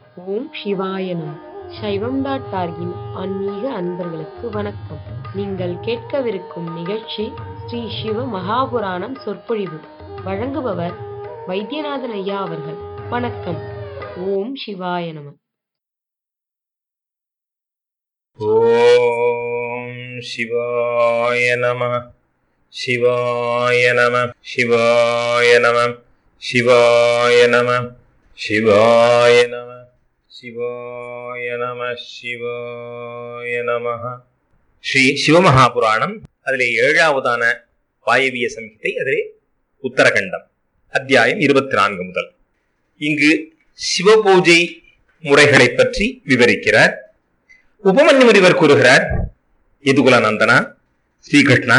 ஓம் சிவாய நம சைவம் டாட் டார்கின் ஆன்மீக அன்பர்களுக்கு வணக்கம் நீங்கள் கேட்கவிருக்கும் நிகழ்ச்சி ஸ்ரீ சிவ மகாபுராணம் சொற்பொழிவு வழங்குபவர் வைத்தியநாதன் ஐயா அவர்கள் வணக்கம் ஓம் சிவாய நம ॐ शिवाय नमः शिवाय नमः शिवाय नमः शिवाय नमः शिवाय नमः शिवाय नमः शिवाय நமः ஸ்ரீ சிவமகாபுராணம் அதிலே ஏழாவதான வாயவிய சம்ஹிதை அதிலே உத்தரகண்டம் அத்தியாயம் இருபத்தி நான்கு முதல் இங்கு சிவபூஜை முறைகளை பற்றி விவரிக்கிறார் உபமன்யு முனிவர் கூறுகிறார் எதுகுலநந்தனா ஸ்ரீகிருஷ்ணா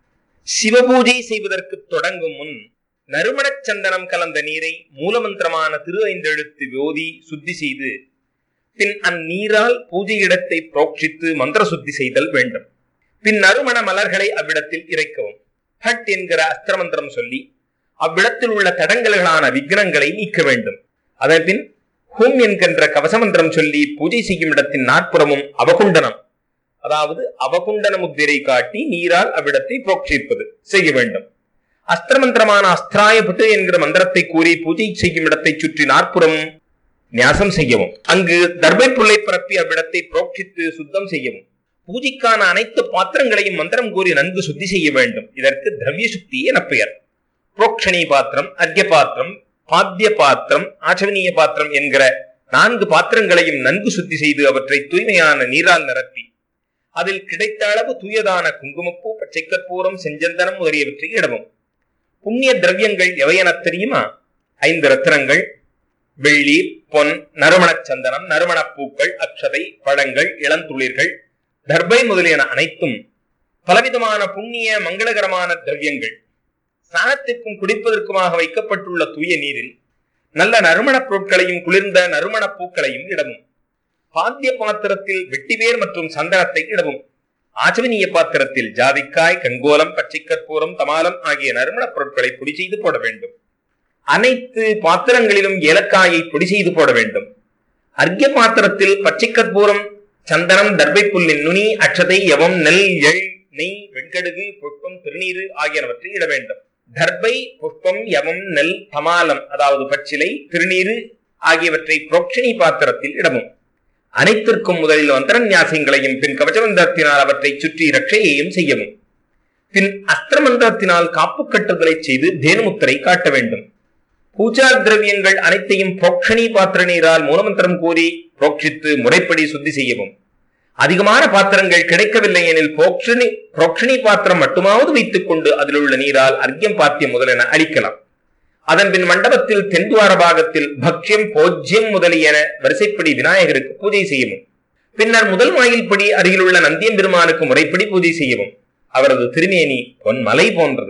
சிவபூஜை செய்வதற்கு தொடங்கும் முன் நறுமணச் சந்தனம் கலந்த நீரை மூலமந்திரமான திரு ஐந்தெழுத்து வியோதி சுத்தி செய்து பின் அந்நீரால் பூஜை இடத்தை புரோக்ஷித்து மந்திர சுத்தி செய்தல் வேண்டும் பின் நறுமண மலர்களை அவ்விடத்தில் இறைக்கவும் ஹட் என்கிற அஸ்திரமந்திரம் சொல்லி அவ்விடத்தில் உள்ள தடங்கல்களான விக்னங்களை நீக்க வேண்டும் அதன் பின் ஹூம் என்கின்ற கவசமந்திரம் சொல்லி பூஜை செய்யும் இடத்தின் நாற்புறமும் அவகுண்டனம் அதாவது அவகுண்டன முத்திரை காட்டி நீரால் அவ்விடத்தை புரோக்ஷிப்பது செய்ய வேண்டும் அஸ்திரமந்திரமான அஸ்திராயபட்டு என்கிற மந்திரத்தை கூறி பூஜை செய்யும் இடத்தை சுற்றி நாற்புறமும் நியாசம் செய்யவும் அங்கு தர்பை புல்லை பரப்பி அவ்விடத்தை புரோக்ஷித்து சுத்தம் செய்யவும் பூஜைக்கான அனைத்து பாத்திரங்களையும் மந்திரம் கூறி நன்கு சுத்தி செய்ய வேண்டும் இதற்கு திரவிய சுத்தி என பெயர் புரோக்ஷணி பாத்திரம் அர்க்கிய பாத்திரம் பாத்திய பாத்திரம் ஆச்சவனீய பாத்திரம் என்கிற நான்கு பாத்திரங்களையும் நன்கு சுத்தி செய்து அவற்றை தூய்மையான நீரால் நிரப்பி அதில் கிடைத்த அளவு தூயதான குங்குமப்பூ பச்சைக்கற்பூரம் செஞ்சந்தனம் முதலியவற்றை இடவும் புண்ணிய திரவியங்கள் எவையென தெரியுமா ஐந்து ரத்தினங்கள் வெள்ளி பொன் நறுமணச் சந்தனம் நறுமணப் பூக்கள் அக்ஷதை பழங்கள் இளந்துளிர்கள் தர்பை முதலியன அனைத்தும் பலவிதமான புண்ணிய மங்களகரமான திரவியங்கள் ஸ்நானத்திற்கும் குடிப்பதற்குமாக வைக்கப்பட்டுள்ள தூய நீரில் நல்ல நறுமணப் பொருட்களையும் குளிர்ந்த நறுமணப் பூக்களையும் இடவும் பாத்திய பாத்திரத்தில் வெட்டிவேர் மற்றும் சந்தனத்தை இடவும் ஆச்சவனிய பாத்திரத்தில் ஜாதிக்காய் கங்கோலம் பச்சைக்கற்பூரம் தமாலம் ஆகிய நறுமணப் பொருட்களை பொடி செய்து போட வேண்டும் அனைத்து பாத்திரங்களிலும் ஏலக்காயை பொடி செய்து போட வேண்டும் அர்க்கிய பாத்திரத்தில் பச்சைக்கற்பூரம் சந்தனம் தர்பை புல்லின் நுனி அக்ஷதை யவம் நெல் எள் நெய் வெண்கடுகு புஷ்பம் திருநீரு ஆகியனவற்றை இட வேண்டும் தர்பை புஷ்பம் யவம் நெல் தமாலம் அதாவது பச்சிலை திருநீரு ஆகியவற்றை புரோக்ஷணி பாத்திரத்தில் இடவும் அனைத்திற்கும் முதலில் மந்திரநியாசங்களையும் பின் கவச்சமந்திரத்தினால் அவற்றை சுற்றி ரட்சையையும் செய்யவும் பின் அஸ்திரமந்திரத்தினால் காப்பு கட்டுதலை செய்து தேனுமுத்திரை காட்ட வேண்டும் பூஜா திரவியங்கள் அனைத்தையும் புரோக்ஷணி பாத்திர நீரால் மூலமந்திரம் கூறி புரோக்ஷித்து முறைப்படி சுத்தி செய்யவும் அதிகமான பாத்திரங்கள் கிடைக்கவில்லை எனில் புரோக்ஷணி புரோக்ஷணி பாத்திரம் மட்டுமாவது வைத்துக் கொண்டு அதில் உள்ள நீரால் அர்க்கியம் பாத்தியம் முதலென அளிக்கலாம் அதன் பின் மண்டபத்தில் தென்துவார பாகத்தில் பக்ஷ்யம் போஜ்யம் முதலியன வரிசைப்படி விநாயகருக்கு பூஜை செய்யவும் பின்னர் முதல் வாயில்படி அருகிலுள்ள நந்தியம் பெருமானுக்கு முறைப்படி பூஜை செய்யவும் அவரது திருமேனி பொன் மலை போன்றது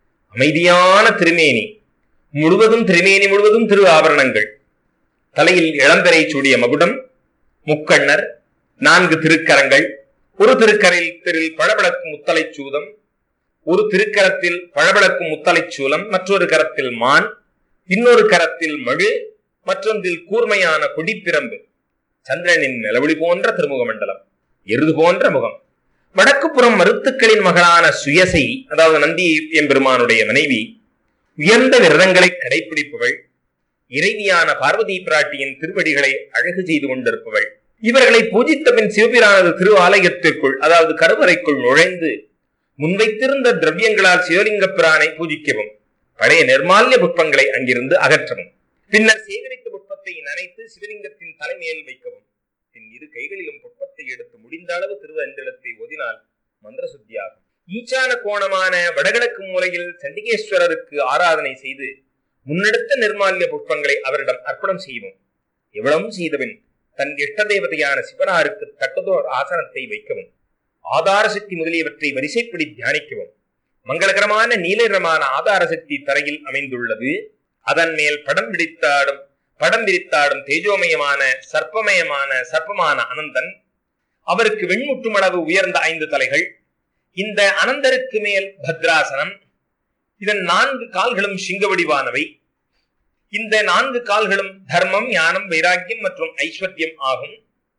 அமைதியான திருமேனி முழுவதும் திருமேனி முழுவதும் திரு ஆபரணங்கள் தலையில் இளந்தரை சூடிய மகுடம் முக்கண்ணர் நான்கு திருக்கரங்கள் ஒரு திருக்கரத்தில் பழபழக்கும் முத்தலை சூதம் ஒரு திருக்கரத்தில் பழபழக்கும் முத்தலை சூலம் மற்றொரு கரத்தில் மான் இன்னொரு கரத்தில் மழு மற்றொன்றில் கூர்மையான கொடிப்பிரம்பு சந்திரனின் நிலவொளி போன்ற திருமுக மண்டலம் எருது போன்ற முகம் வடக்கு புறம் மருத்துக்களின் மகளான சுயசை அதாவது நந்தி எம்பெருமானுடைய மனைவி உயர்ந்த விரதங்களை கடைபிடிப்பவள் இறைவியான பார்வதி பிராட்டியின் திருவடிகளை அழகு செய்து கொண்டிருப்பவள் இவர்களை பூஜித்த பின் சிவபிரானது திரு ஆலயத்திற்குள் அதாவது கருவறைக்குள் நுழைந்து முன்வைத்திருந்த திரவியங்களால் சிவலிங்க பிரானை பூஜிக்கவும் பழைய நிர்மால்ய புஷ்பங்களை அங்கிருந்து அகற்றவும் பின்னர் சேகரித்த புஷ்பத்தை நனைத்து சிவலிங்கத்தின் தலைமையில் வைக்கவும் பின் இரு கைகளிலும் புஷ்பத்தை எடுத்து முடிந்த அளவு திருவந்தளத்தை ஒதினால் மந்திர சுத்தியாகும் ஈச்சான கோணமான வடகிழக்கு மூலையில் சண்டிகேஸ்வரருக்கு ஆராதனை செய்து முன்னெடுத்த நிர்மால்ய புஷ்பங்களை அவரிடம் அர்ப்பணம் செய்யவும் எவ்வளவும் செய்தபின் தன் இஷ்ட தேவதையான சிவனாருக்கு தக்கதோர் ஆசனத்தை வைக்கவும் ஆதார சக்தி முதலியவற்றை வரிசைப்படி தியானிக்கவும் மங்களகரமான நீலநிறமான ஆதார சக்தி தரையில் அமைந்துள்ளது அதன் மேல் படம் பிடித்தாடும் படம் விரித்தாடும் தேஜோமயமான சர்ப்பமயமான சர்ப்பமான அனந்தன் அவருக்கு வெண்முட்டும் அளவு உயர்ந்த ஐந்து தலைகள் இந்த அனந்தருக்கு மேல் பத்ராசனம் இதன் நான்கு கால்களும் சிங்க வடிவானவை இந்த நான்கு கால்களும் தர்மம் ஞானம் வைராக்கியம் மற்றும் ஐஸ்வர்யம் ஆகும்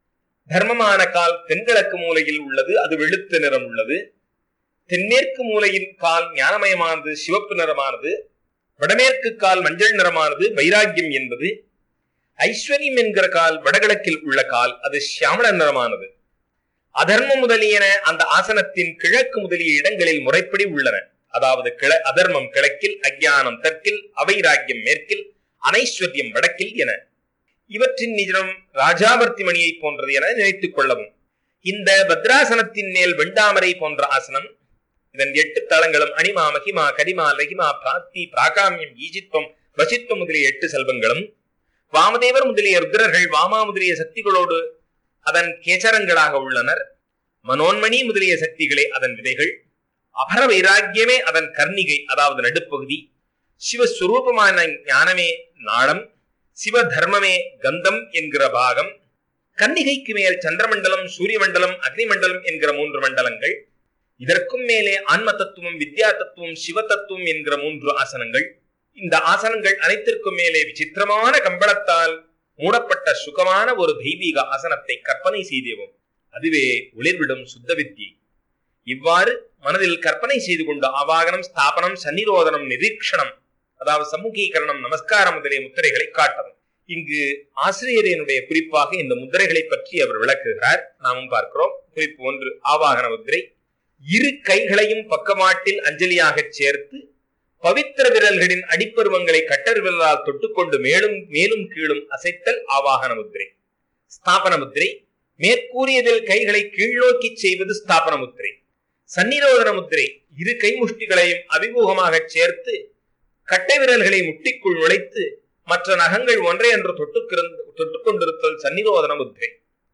தர்மமான கால் தென்கிழக்கு மூலையில் உள்ளது அது வெளுத்த நிறம் உள்ளது தென்மேற்கு மூலையின் கால் ஞானமயமானது சிவப்பு நிறமானது வடமேற்கு கால் மஞ்சள் நிறமானது வைராக்கியம் என்பது ஐஸ்வர்யம் என்கிற கால் வடகிழக்கில் உள்ள கால் அது சியாமள நிறமானது அதர்மம் முதலியன அந்த ஆசனத்தின் கிழக்கு முதலிய இடங்களில் முறைப்படி உள்ளன அதாவது கிழ அதர்மம் கிழக்கில் அஜ்ஞானம் தெற்கில் அவைராக்கியம் மேற்கில் அனைஸ்வர்யம் வடக்கில் என இவற்றின் நிஜம் ராஜாவர்த்தி மணியை போன்றது என நினைத்துக் கொள்ளவும் இந்த பத்ராசனத்தின் மேல் வெண்டாமரை போன்ற ஆசனம் இதன் எட்டு தளங்களும் அனிமா மகிமா கரிமா லகிமா பிராப்தி பிராகாமியம் ஈஜித்வம் வசித்துவம் முதலிய எட்டு செல்வங்களும் வாமதேவர் முதலிய ருத்ரர்கள் வாமா முதலிய சக்திகளோடு அதன் கேச்சரங்களாக உள்ளனர் மனோன்மணி முதலிய சக்திகளே அதன் விதைகள் அபர வைராக்கியமே அதன் கர்ணிகை அதாவது நடுப்பகுதி சிவஸ்வரூபமான ஞானமே நாளம் சிவ தர்மமே கந்தம் என்கிற பாகம் கன்னிகைக்கு மேல் சந்திரமண்டலம் சூரிய மண்டலம் அக்னி மண்டலம் என்கிற மூன்று மண்டலங்கள் இதற்கும் மேலே ஆன்ம தத்துவம் வித்யா தத்துவம் சிவ தத்துவம் என்கிற மூன்று ஆசனங்கள் இந்த ஆசனங்கள் அனைத்திற்கும் மேலே விசித்திரமான கம்பளத்தால் மூடப்பட்ட சுகமான ஒரு தெய்வீக ஆசனத்தை கற்பனை செய்தேவும் அதுவே ஒளிர்விடும் சுத்த வித்தியை இவ்வாறு மனதில் கற்பனை செய்து கொண்டு ஆவாகனம் ஸ்தாபனம் சன்னிரோதனம் நிரீக்ஷணம் அதாவது சமூகீகரணம் நமஸ்காரம் முதலிய முத்திரைகளை காட்டவும் இங்கு ஆசிரியரினுடைய குறிப்பாக இந்த முத்திரைகளை பற்றி அவர் விளக்குகிறார் நாமும் பார்க்கிறோம் குறிப்பு ஒன்று ஆவாகன முத்திரை இரு கைகளையும் பக்கமாட்டில் அஞ்சலியாக சேர்த்து பவித்திர விரல்களின் அடிப்பருவங்களை கட்டர் விரலால் தொட்டுக்கொண்டு மேலும் மேலும் கீழும் அசைத்தல் ஆவாகன முத்திரை ஸ்தாபன முத்திரை மேற்கூறியதில் கைகளை கீழ்நோக்கி செய்வது ஸ்தாபன முத்திரை சன்னிரோதன முத்திரை இரு கை முஷ்டிகளையும் அபிமுகமாக சேர்த்து கட்டை விரல்களை முட்டிக்குள் நுழைத்து மற்ற நகங்கள் ஒன்றை என்று தொட்டுக்கிருந்து தொட்டுக்கொண்டிருத்தல் சன்னிரோதன முத்திரை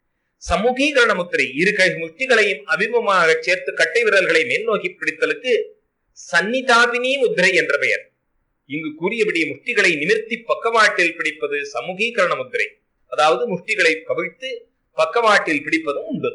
சமூகீகரண முத்திரை இரு கை முட்டிகளையும் அபிமுகமாக சேர்த்து கட்டை விரல்களை மேல் நோக்கி பிடித்தலுக்கு சன்னிதாபினி முத்திரை என்ற பெயர் இங்கு கூறியபடி முஷ்டிகளை நிமிர்த்தி பக்கவாட்டில் பிடிப்பது சமூகீகரண முத்திரை அதாவது முஷ்டிகளை கவிழ்த்து பக்கவாட்டில் பிடிப்பதும் உண்டு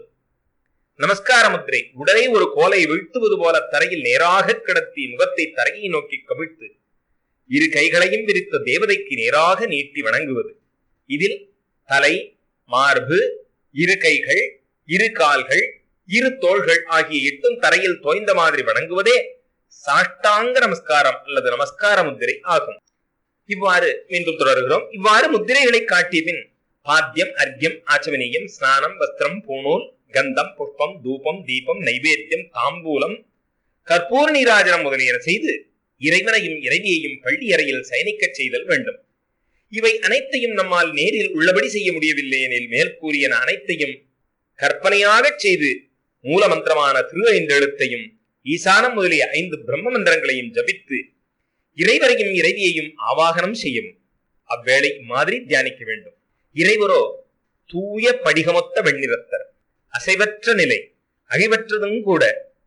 நமஸ்கார முத்திரை உடனே ஒரு கோலை வீழ்த்துவது போல தரையில் நேராக கிடத்தி முகத்தை தரையை நோக்கி கவிழ்த்து இரு கைகளையும் விரித்த தேவதைக்கு நேராக நீட்டி வணங்குவது இதில் தலை மார்பு இரு கைகள் இரு கால்கள் இரு தோள்கள் ஆகிய எட்டும் தரையில் தோய்ந்த மாதிரி வணங்குவதே சாஷ்டாங்க நமஸ்காரம் அல்லது நமஸ்கார முத்திரை ஆகும் இவ்வாறு மீண்டும் தொடர்கிறோம் இவ்வாறு முத்திரைகளை காட்டிய பின் பாத்தியம் அர்க்கியம் ஆச்சமனியம் ஸ்நானம் வஸ்திரம் பூணூல் கந்தம் புஷ்பம் தூபம் தீபம் நைவேத்தியம் தாம்பூலம் கற்பூர நீராஜனம் முதலியன செய்து இறைவனையும் இறைவியையும் பள்ளி அறையில் சயனிக்கச் செய்தல் வேண்டும் இவை அனைத்தையும் நம்மால் நேரில் உள்ளபடி செய்ய முடியவில்லை எனில் மேற்கூறியன அனைத்தையும் கற்பனையாகச் செய்து மூல மந்திரமான திரு ஐந்தெழுத்தையும் ஈசானம் முதலிய ஐந்து பிரம்ம மந்திரங்களையும் ஜபித்து இறைவரையும் இறைவியையும் ஆவாகனம் செய்யவும் அவ்வேளை மாதிரி தியானிக்க வேண்டும் இறைவரோ தூய படிகமொத்த வெண்ணிறத்தர் அசைவற்ற நிலை அழிவற்றதும் கூட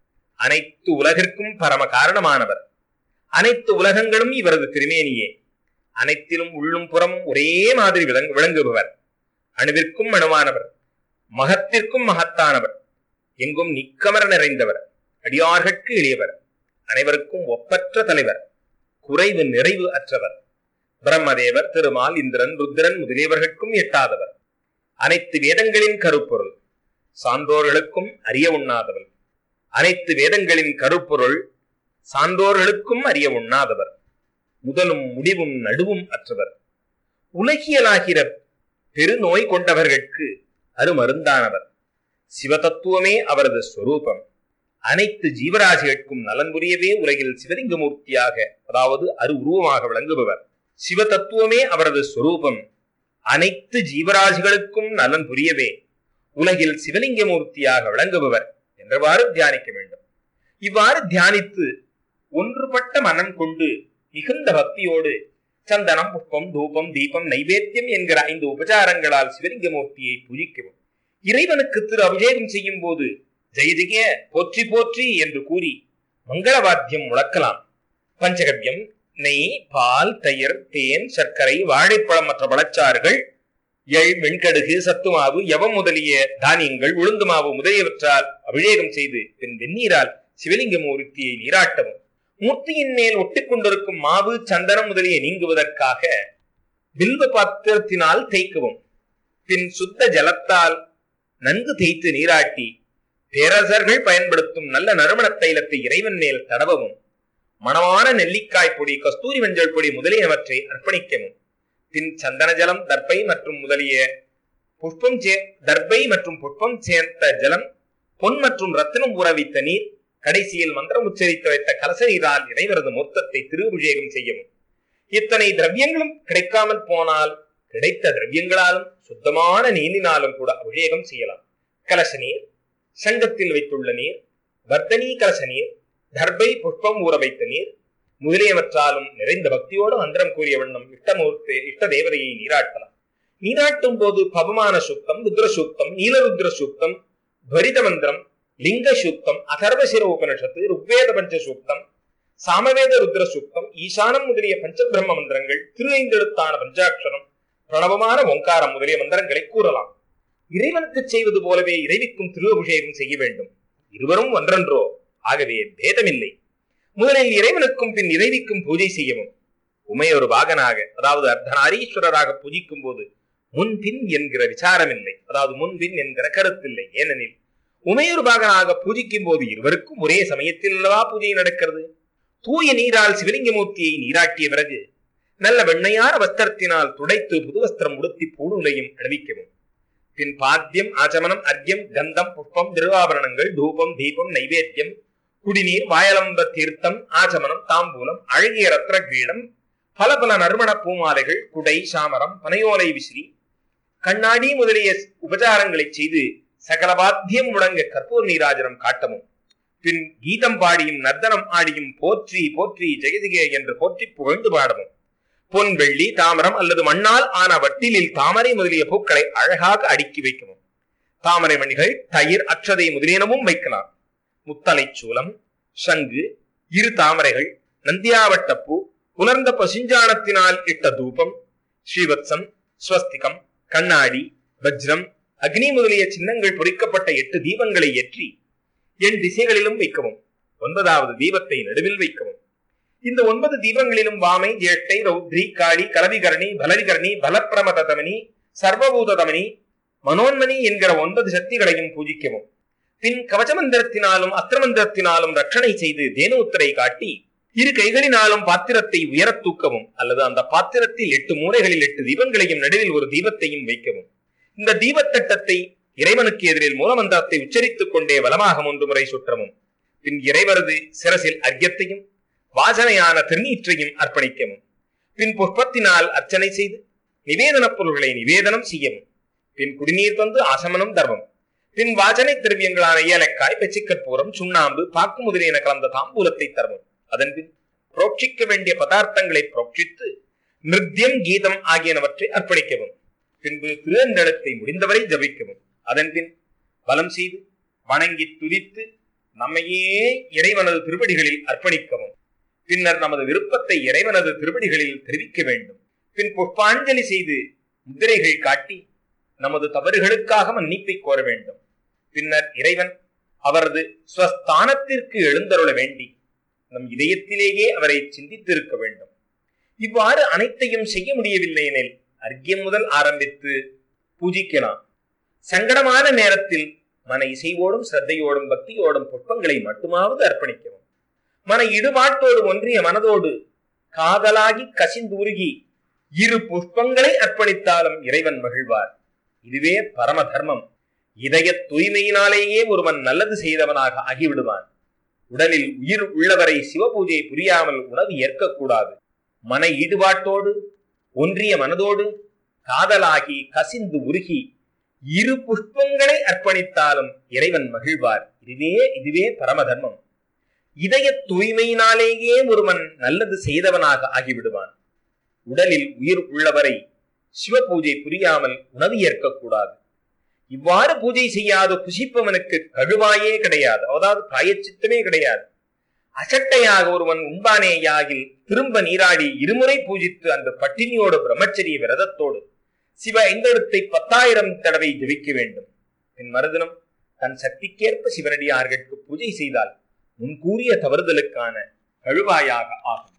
அனைத்து உலகிற்கும் பரம காரணமானவர் அனைத்து உலகங்களும் இவரது திருமேனியே அனைத்திலும் உள்ளும் புறமும் ஒரே மாதிரி விளங்கு விளங்குபவர் அணுவிற்கும் அணுவானவர் மகத்திற்கும் மகத்தானவர் எங்கும் நிக்கமர நிறைந்தவர் அடியார்கட்கு எளியவர் அனைவருக்கும் ஒப்பற்ற தலைவர் குறைவு நிறைவு அற்றவர் பிரம்மதேவர் திருமால் இந்திரன் ருத்ரன் முதலியவர்களுக்கும் எட்டாதவர் அனைத்து வேதங்களின் கருப்பொருள் சான்றோர்களுக்கும் அறிய உண்ணாதவர் அனைத்து வேதங்களின் கருப்பொருள் சான்றோர்களுக்கும் அறிய உண்ணாதவர் முதலும் முடிவும் நடுவும் அற்றவர் உலகியலாகிற பெருநோய் கொண்டவர்களுக்கு அருமருந்தானவர் சிவதத்துவமே அவரது ஸ்வரூபம் அனைத்து ஜீவராசிகளுக்கும் நலன் புரியவே உலகில் சிவலிங்கமூர்த்தியாக அதாவது அரு உருவமாக விளங்குபவர் சிவதத்துவமே அவரது ஸ்வரூபம் அனைத்து ஜீவராசிகளுக்கும் நலன் புரியவே உலகில் சிவலிங்கமூர்த்தியாக விளங்குபவர் என்றவாறு தியானிக்க வேண்டும் இவ்வாறு தியானித்து ஒன்றுபட்ட மனம் கொண்டு மிகுந்த பக்தியோடு சந்தனம் புஷ்பம் தூபம் தீபம் நைவேத்தியம் என்கிற ஐந்து உபச்சாரங்களால் சிவலிங்கமூர்த்தியை பூஜிக்கவும் இறைவனுக்கு திரு அபிஷேகம் செய்யும் போது ஜெய ஜெய போற்றி போற்றி என்று கூறி மங்களவாத்தியம் முழக்கலாம் பஞ்சகவ்யம் நெய் பால் தயிர் தேன் சர்க்கரை வாழைப்பழம் மற்ற பழச்சாறுகள் எள் வெண்கடுகு சத்துமாவு யவம் முதலிய தானியங்கள் உளுந்து மாவு முதலியவற்றால் அபிஷேகம் செய்து பின் வெந்நீரால் சிவலிங்க மூர்த்தியை நீராட்டவும் மூர்த்தியின் மேல் ஒட்டிக் கொண்டிருக்கும் மாவு சந்தனம் முதலிய நீங்குவதற்காக வில்வ பாத்திரத்தினால் தேய்க்கவும் பின் சுத்த ஜலத்தால் நன்கு தேய்த்து நீராட்டி பேரரசர்கள் பயன்படுத்தும் நல்ல நறுமண தைலத்தை இறைவன் மேல் தடவவும் மணமான நெல்லிக்காய் பொடி கஸ்தூரி மஞ்சள் பொடி முதலியவற்றை அர்ப்பணிக்கவும் பின் சந்தன ஜலம் தர்பை மற்றும் முதலிய புஷ்பம் சே தர்பை மற்றும் புஷ்பம் சேர்த்த ஜலம் பொன் மற்றும் ரத்தினம் ஊற வைத்த நீர் கடைசியில் மந்திரம் உச்சரித்து வைத்த கலச நீரால் இறைவரது மூர்த்தத்தை திருஅபிஷேகம் செய்யவும் இத்தனை திரவியங்களும் கிடைக்காமல் போனால் கிடைத்த திரவியங்களாலும் சுத்தமான நீரினாலும் கூட அபிஷேகம் செய்யலாம் கலச நீர் சங்கத்தில் வைத்துள்ள நீர் வர்த்தனி கலச நீர் தர்பை புஷ்பம் ஊற வைத்த நீர் முதலியவற்றாலும் நிறைந்த பக்தியோடு மந்திரம் கூறிய வண்ணம் இஷ்டமூர்த்தி இஷ்ட தேவதையை நீராட்டலாம் நீராட்டும் போது பவமான சூக்தம் ருத்ர சூக்தம் நீலருத்ர சூக்தம் துவரித மந்திரம் லிங்க சூக்தம் அதர்வசிர உபனிஷத்து ருக்வேத பஞ்ச சூக்தம் சாமவேத ருத்ர சூக்தம் ஈசானம் முதலிய பஞ்சபிரம்ம மந்திரங்கள் திரு ஐந்தெழுத்தான பஞ்சாட்சரம் பிரணவமான ஓங்காரம் முதலிய மந்திரங்களை கூறலாம் இறைவனுக்கு செய்வது போலவே இறைவிக்கும் திரு அபிஷேகம் செய்ய வேண்டும் இருவரும் ஒன்றன்றோ ஆகவே பேதமில்லை முதலில் இறைவனுக்கும் பின் இறைவிக்கும் பூஜை செய்யவும் உமை ஒரு பாகனாக அதாவது அர்த்தநாரீஸ்வரராக பூஜிக்கும் போது முன்பின் என்கிற விசாரமில்லை அதாவது முன்பின் என்கிற கருத்தில்லை ஏனெனில் உமையொரு பாகனாக பூஜிக்கும் போது இருவருக்கும் ஒரே சமயத்தில் அல்லவா பூஜை நடக்கிறது தூய நீரால் சிவலிங்கமூர்த்தியை நீராட்டிய பிறகு நல்ல வெண்ணையான வஸ்திரத்தினால் துடைத்து புது வஸ்திரம் உடுத்தி பூணுலையும் அணிவிக்கவும் பின் பாத்தியம் ஆச்சமனம் அர்க்கியம் கந்தம் புஷ்பம் திருவாபரணங்கள் தூபம் தீபம் நைவேத்தியம் குடிநீர் வாயலம்ப தீர்த்தம் ஆச்சமனம் தாம்பூலம் அழகிய ரத்ன கிரீடம் பல பல நறுமண பூமாலைகள் குடை சாமரம் பனையோலை விசிறி கண்ணாடி முதலிய உபச்சாரங்களை செய்து சகல வாத்தியம் முழங்க கற்பூர் நீராஜனம் காட்டவும் பின் கீதம் பாடியும் நர்த்தனம் ஆடியும் போற்றி போற்றி ஜெகதிகே என்று போற்றி புகழ்ந்து பாடவும் பொன் வெள்ளி தாமரம் அல்லது மண்ணால் ஆன வட்டிலில் தாமரை முதலிய பூக்களை அழகாக அடுக்கி வைக்கவும் தாமரை மணிகள் தயிர் அக்ஷதை முதலியனவும் வைக்கலாம் முத்தலை சூலம் சங்கு இரு தாமரைகள் நந்தியாவட்டப்பூ புலர்ந்த பசுஞ்சாணத்தினால் இட்ட தூபம் ஸ்ரீவத்சம் ஸ்வஸ்திகம் கண்ணாடி வஜ்ரம் அக்னி முதலிய சின்னங்கள் பொறிக்கப்பட்ட எட்டு தீபங்களை ஏற்றி என் திசைகளிலும் வைக்கவும் ஒன்பதாவது தீபத்தை நடுவில் வைக்கவும் இந்த ஒன்பது தீபங்களிலும் வாமை ஜேட்டை ரௌத்ரி காளி கலவிகரணி பலவிகரணி பலப்பிரமதமணி சர்வபூததமணி மனோன்மணி என்கிற ஒன்பது சக்திகளையும் பூஜிக்கவும் பின் கவசமந்திரத்தினாலும் அஸ்திரமந்திரத்தினாலும் ரட்சணை செய்து தேனூத்தரை காட்டி இரு கைகளினாலும் பாத்திரத்தை உயரத் தூக்கவும் அல்லது அந்த பாத்திரத்தில் எட்டு மூலைகளில் எட்டு தீபங்களையும் நடுவில் ஒரு தீபத்தையும் வைக்கவும் இந்த தீபத்தட்டத்தை இறைவனுக்கு எதிரில் மூலமந்திரத்தை உச்சரித்துக் கொண்டே வலமாக மூன்று முறை சுற்றவும் பின் இறைவரது சிரசில் அர்க்கியத்தையும் வாசனையான திருநீற்றையும் அர்ப்பணிக்கவும் பின் புஷ்பத்தினால் அர்ச்சனை செய்து நிவேதனப் பொருள்களை நிவேதனம் செய்யவும் பின் குடிநீர் தந்து ஆசமனம் தர்மம் பின் வாசனை திரவியங்களான ஏலக்காய் பெச்சிக்கற்பூரம் சுண்ணாம்பு பாக்கு முதலியன கலந்த தாம்பூலத்தை தரவும் அதன் பின் புரோட்சிக்க வேண்டிய பதார்த்தங்களை புரோட்சித்து நிருத்தியம் கீதம் ஆகியனவற்றை அர்ப்பணிக்கவும் பின்பு திருநடத்தை முடிந்தவரை ஜபிக்கவும் அதன் பின் பலம் செய்து வணங்கி துதித்து நம்மையே இறைவனது திருவடிகளில் அர்ப்பணிக்கவும் பின்னர் நமது விருப்பத்தை இறைவனது திருவடிகளில் தெரிவிக்க வேண்டும் பின் புஷ்பாஞ்சலி செய்து முத்திரைகள் காட்டி நமது தவறுகளுக்காக மன்னிப்பை கோர வேண்டும் பின்னர் இறைவன் அவரது ஸ்வஸ்தானத்திற்கு எழுந்தருள வேண்டி நம் இதயத்திலேயே அவரை சிந்தித்திருக்க வேண்டும் இவ்வாறு அனைத்தையும் செய்ய முடியவில்லை எனில் அர்க்கியம் முதல் ஆரம்பித்து பூஜிக்கலாம் சங்கடமான நேரத்தில் மன இசைவோடும் சிரத்தையோடும் பக்தியோடும் புஷ்பங்களை மட்டுமாவது அர்ப்பணிக்கவும் மன இடுபாட்டோடு ஒன்றிய மனதோடு காதலாகி கசிந்துருகி இரு புஷ்பங்களை அர்ப்பணித்தாலும் இறைவன் மகிழ்வார் இதுவே பரம தர்மம் இதய தூய்மையினாலேயே ஒருவன் நல்லது செய்தவனாக ஆகிவிடுவான் உடலில் உயிர் உள்ளவரை சிவபூஜை புரியாமல் உணவு ஏற்கக்கூடாது மன ஈடுபாட்டோடு ஒன்றிய மனதோடு காதலாகி கசிந்து உருகி இரு புஷ்பங்களை அர்ப்பணித்தாலும் இறைவன் மகிழ்வார் இதுவே இதுவே பரம தர்மம் இதய தூய்மையினாலேயே ஒருவன் நல்லது செய்தவனாக ஆகிவிடுவான் உடலில் உயிர் உள்ளவரை சிவ பூஜை புரியாமல் உணவு ஏற்கக்கூடாது இவ்வாறு பூஜை செய்யாத புசிப்பவனுக்கு கழுவாயே கிடையாது அதாவது பிராயச்சித்தமே கிடையாது அசட்டையாக ஒருவன் உண்பானேயாகில் திரும்ப நீராடி இருமுறை பூஜித்து அந்த பட்டினியோடு பிரம்மச்சரிய விரதத்தோடு சிவ ஐந்தெழுத்தை பத்தாயிரம் தடவை ஜபிக்க வேண்டும் பின் மறுதினம் தன் சக்திக்கேற்ப சிவனடியார்களுக்கு பூஜை செய்தால் முன்கூறிய தவறுதலுக்கான கழுவாயாக ஆகும்